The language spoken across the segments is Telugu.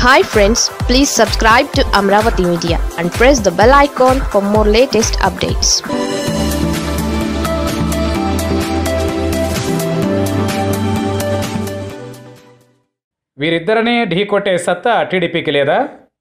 hi friends please subscribe to Amaravati media and press the bell icon for more latest updates వీరిద్దరినీ ఢీకొట్టే సత్తా టీడీపీకి లేదా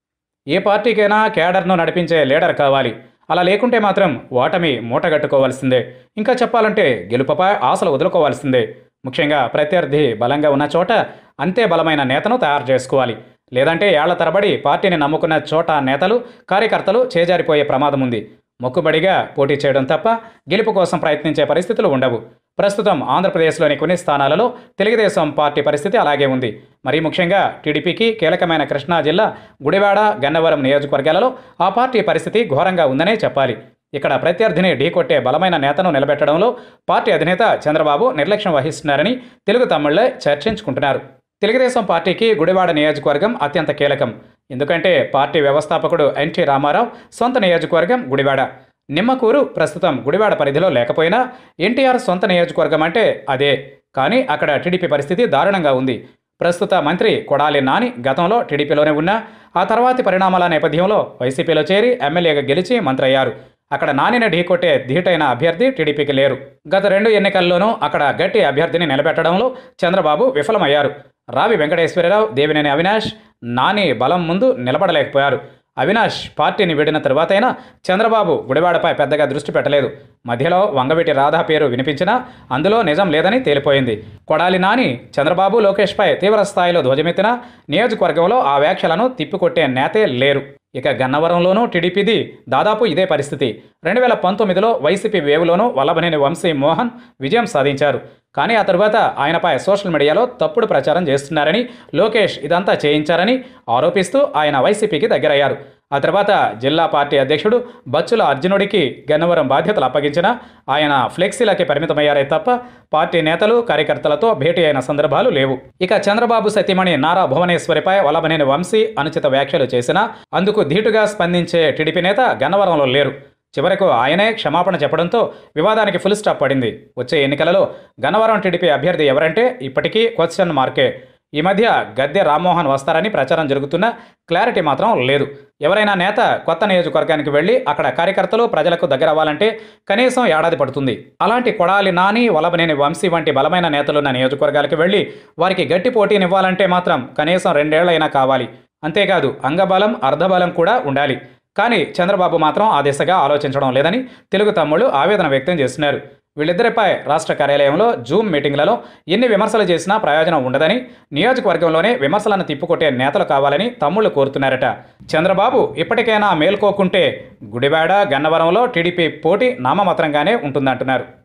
ఏ పార్టీకైనా కేడర్ను నడిపించే లీడర్ కావాలి అలా లేకుంటే మాత్రం ఓటమి మూటగట్టుకోవాల్సిందే ఇంకా చెప్పాలంటే గెలుపుపై ఆశలు వదులుకోవాల్సిందే ముఖ్యంగా ప్రత్యర్థి బలంగా ఉన్న చోట అంతే బలమైన నేతను తయారు చేసుకోవాలి లేదంటే ఏళ్ల తరబడి పార్టీని నమ్ముకున్న చోట నేతలు కార్యకర్తలు చేజారిపోయే ప్రమాదం ఉంది మొక్కుబడిగా పోటీ చేయడం తప్ప గెలుపు కోసం ప్రయత్నించే పరిస్థితులు ఉండవు ప్రస్తుతం ఆంధ్రప్రదేశ్లోని కొన్ని స్థానాలలో తెలుగుదేశం పార్టీ పరిస్థితి అలాగే ఉంది మరీ ముఖ్యంగా టీడీపీకి కీలకమైన కృష్ణా జిల్లా గుడివాడ గన్నవరం నియోజకవర్గాలలో ఆ పార్టీ పరిస్థితి ఘోరంగా ఉందనే చెప్పాలి ఇక్కడ ప్రత్యర్థిని ఢీకొట్టే బలమైన నేతను నిలబెట్టడంలో పార్టీ అధినేత చంద్రబాబు నిర్లక్ష్యం వహిస్తున్నారని తెలుగు తమ్ముళ్లే చర్చించుకుంటున్నారు తెలుగుదేశం పార్టీకి గుడివాడ నియోజకవర్గం అత్యంత కీలకం ఎందుకంటే పార్టీ వ్యవస్థాపకుడు ఎన్టీ రామారావు సొంత నియోజకవర్గం గుడివాడ నిమ్మకూరు ప్రస్తుతం గుడివాడ పరిధిలో లేకపోయినా ఎన్టీఆర్ సొంత నియోజకవర్గం అంటే అదే కానీ అక్కడ టీడీపీ పరిస్థితి దారుణంగా ఉంది ప్రస్తుత మంత్రి కొడాలి నాని గతంలో టీడీపీలోనే ఉన్నా ఆ తర్వాతి పరిణామాల నేపథ్యంలో వైసీపీలో చేరి ఎమ్మెల్యేగా గెలిచి మంత్రి అయ్యారు అక్కడ నానిని ఢీకొట్టే ధీటైన అభ్యర్థి టీడీపీకి లేరు గత రెండు ఎన్నికల్లోనూ అక్కడ గట్టి అభ్యర్థిని నిలబెట్టడంలో చంద్రబాబు విఫలమయ్యారు రావి వెంకటేశ్వరరావు దేవినేని అవినాష్ నాని బలం ముందు నిలబడలేకపోయారు అవినాష్ పార్టీని వీడిన తరువాతైనా చంద్రబాబు గుడివాడపై పెద్దగా దృష్టి పెట్టలేదు మధ్యలో వంగవీటి రాధా పేరు వినిపించినా అందులో నిజం లేదని తేలిపోయింది కొడాలి నాని చంద్రబాబు లోకేష్పై తీవ్ర స్థాయిలో ధ్వజమెత్తినా నియోజకవర్గంలో ఆ వ్యాఖ్యలను తిప్పికొట్టే నేతే లేరు ఇక గన్నవరంలోనూ టీడీపీది దాదాపు ఇదే పరిస్థితి రెండు వేల పంతొమ్మిదిలో వైసీపీ వేవులోనూ వల్లభనేని వంశీ మోహన్ విజయం సాధించారు కానీ ఆ తరువాత ఆయనపై సోషల్ మీడియాలో తప్పుడు ప్రచారం చేస్తున్నారని లోకేష్ ఇదంతా చేయించారని ఆరోపిస్తూ ఆయన వైసీపీకి దగ్గరయ్యారు ఆ తర్వాత జిల్లా పార్టీ అధ్యక్షుడు బచ్చుల అర్జునుడికి గన్నవరం బాధ్యతలు అప్పగించినా ఆయన ఫ్లెక్సీలకి పరిమితమయ్యారే తప్ప పార్టీ నేతలు కార్యకర్తలతో భేటీ అయిన సందర్భాలు లేవు ఇక చంద్రబాబు సతీమణి నారా భువనేశ్వరిపై వల్లభనేని వంశీ అనుచిత వ్యాఖ్యలు చేసినా అందుకు ధీటుగా స్పందించే టీడీపీ నేత గన్నవరంలో లేరు చివరకు ఆయనే క్షమాపణ చెప్పడంతో వివాదానికి ఫుల్ స్టాప్ పడింది వచ్చే ఎన్నికలలో గన్నవరం టీడీపీ అభ్యర్థి ఎవరంటే ఇప్పటికీ క్వశ్చన్ మార్కే ఈ మధ్య గద్దె రామ్మోహన్ వస్తారని ప్రచారం జరుగుతున్న క్లారిటీ మాత్రం లేదు ఎవరైనా నేత కొత్త నియోజకవర్గానికి వెళ్ళి అక్కడ కార్యకర్తలు ప్రజలకు దగ్గరవ్వాలంటే కనీసం ఏడాది పడుతుంది అలాంటి కొడాలి నాని వలబనేని వంశీ వంటి బలమైన నేతలున్న నియోజకవర్గాలకు వెళ్ళి వారికి గట్టి పోటీనివ్వాలంటే మాత్రం కనీసం రెండేళ్లైనా కావాలి అంతేకాదు అంగబలం అర్ధబలం కూడా ఉండాలి కానీ చంద్రబాబు మాత్రం ఆ దిశగా ఆలోచించడం లేదని తెలుగు తమ్ముళ్ళు ఆవేదన వ్యక్తం చేస్తున్నారు వీళ్ళిద్దరిపై రాష్ట్ర కార్యాలయంలో జూమ్ మీటింగ్లలో ఎన్ని విమర్శలు చేసినా ప్రయోజనం ఉండదని నియోజకవర్గంలోనే విమర్శలను తిప్పుకొట్టే నేతలు కావాలని తమ్ముళ్ళు కోరుతున్నారట చంద్రబాబు ఇప్పటికైనా మేల్కోకుంటే గుడివాడ గన్నవరంలో టీడీపీ పోటీ నామమాత్రంగానే ఉంటుందంటున్నారు